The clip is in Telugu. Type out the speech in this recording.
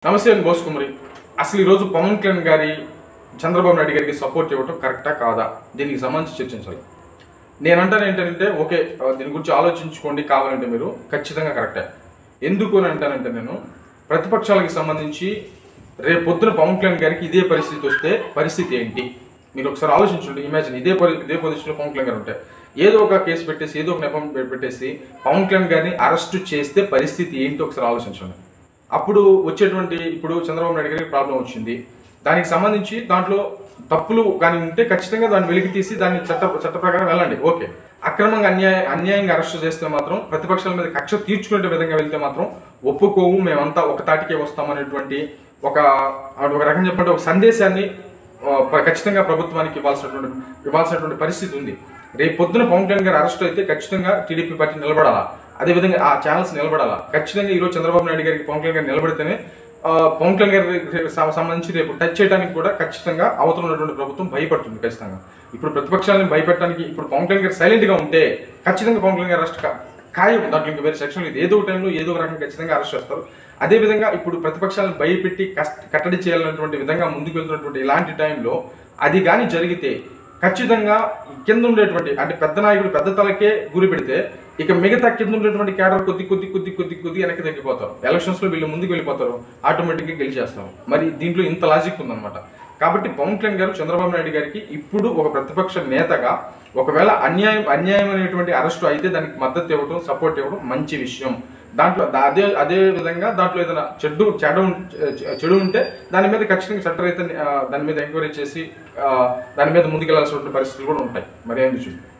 నమస్తే అండి బోస్ కుమారి అసలు ఈరోజు పవన్ కళ్యాణ్ గారి చంద్రబాబు నాయుడు గారికి సపోర్ట్ ఇవ్వటం కరెక్టా కాదా దీనికి సంబంధించి చర్చించాలి నేను అంటాను ఏంటంటే ఓకే ఆ, దీని గురించి ఆలోచించుకోండి కావాలంటే మీరు ఖచ్చితంగా కరెక్టే ఎందుకు అని అంటానంటే నేను ప్రతిపక్షాలకు సంబంధించి రేపు పొద్దున పవన్ కళ్యాణ్ గారికి ఇదే పరిస్థితి వస్తే పరిస్థితి ఏంటి మీరు ఒకసారి ఆలోచించండి ఇమాజిన్ ఇదే పరి ఇదే పొజిషన్లో పవన్ కళ్యాణ్ గారు ఉంటే ఏదో ఒక కేసు పెట్టేసి ఏదో ఒక నెపం పె- పెట్టేసి పవన్ కళ్యాణ్ గారిని అరెస్ట్ చేస్తే పరిస్థితి ఏంటో ఒకసారి ఆలోచించండి అప్పుడు వచ్చేటువంటి ఇప్పుడు చంద్రబాబు నాయుడు గారికి ప్రాబ్లం వచ్చింది దానికి సంబంధించి దాంట్లో తప్పులు కానీ ఉంటే ఖచ్చితంగా దాన్ని వెలికి తీసి దాన్ని చట్ట చట్ట ప్రకారం వెళ్ళండి ఓకే అక్రమంగా అన్యాయ అన్యాయంగా అరెస్ట్ చేస్తే మాత్రం ప్రతిపక్షాల మీద కక్ష తీర్చుకునే విధంగా వెళ్తే మాత్రం ఒప్పుకోవు మేమంతా ఒక తాటికే వస్తామనేటువంటి ఒక ఒక రకం చెప్పంటే ఒక సందేశాన్ని ఆ, ప- ఖచ్చితంగా ప్రభుత్వానికి ఇవ్వాల్సినటువంటి ఇవ్వాల్సినటువంటి పరిస్థితి ఉంది రేపు పొద్దున పవన్ కళ్యాణ్ గారు అరెస్ట్ అయితే ఖచ్చితంగా టీడీపీ పార్టీ నిలబడాలా అదేవిధంగా ఆ ఛానల్స్ నిలబడాలా ఖచ్చితంగా ఈరోజు చంద్రబాబు నాయుడు గారికి పవన్ కళ్యాణ్ గారు నిలబడితేనే ఆ, పవన్ కళ్యాణ్ గారి సం- సంబంధించి రేపు టచ్ చేయడానికి కూడా ఖచ్చితంగా అవతల ఉన్నటువంటి ప్రభుత్వం భయపడుతుంది ఖచ్చితంగా ఇప్పుడు ప్రతిపక్షాలను భయపెట్టడానికి ఇప్పుడు పవన్ కళ్యాణ్ గారు సైలెంట్ గా ఉంటే ఖచ్చితంగా పవన్ కళ్యాణ్ గారు అరెస్ట్ కా- ఖాయం దాంట్లో ఇంకా వేరే సెక్షన్ లేదు ఏదో ఒక టైంలో ఏదో ఒక రకంగా ఖచ్చితంగా అరెస్ట్ చేస్తారు అదే విధంగా ఇప్పుడు ప్రతిపక్షాలను భయపెట్టి కష్ట కట్టడి చేయాలన్నటువంటి విధంగా ముందుకు వెళ్తున్నటువంటి ఇలాంటి టైంలో అది కానీ జరిగితే ఖచ్చితంగా కింద ఉండేటువంటి అంటే పెద్ద నాయకుడు పెద్ద తలకే గురి పెడితే ఇక మిగతా కింద ఉండేటువంటి కేడర్ కొద్ది కొద్ది కొద్ది కొద్ది కొద్ది వెనక్కి తగ్గిపోతారు ఎలక్షన్స్ లో వీళ్ళు ముందుకు వెళ్ళిపోతారు ఆటోమేటిక్ గా గెలిచేస్తారు మరి దీంట్లో ఇంత లాజిక్ ఉందన్నమాట కాబట్టి పవన్ కళ్యాణ్ గారు చంద్రబాబు నాయుడు గారికి ఇప్పుడు ఒక ప్రతిపక్ష నేతగా ఒకవేళ అన్యాయం అన్యాయం అనేటువంటి అరెస్టు అయితే దానికి మద్దతు ఇవ్వడం సపోర్ట్ ఇవ్వడం మంచి విషయం దాంట్లో దా- అదే అదే విధంగా దాంట్లో ఏదైనా చెడు చెడు ఉం- చె- చెడు ఉంటే దాని మీద ఖచ్చితంగా చట్టరైతే దాని మీద ఎంక్వైరీ చేసి ఆ, దాని మీద ముందుకెళ్లాల్సిన పరిస్థితులు కూడా ఉంటాయి మరి ఏం చూడండి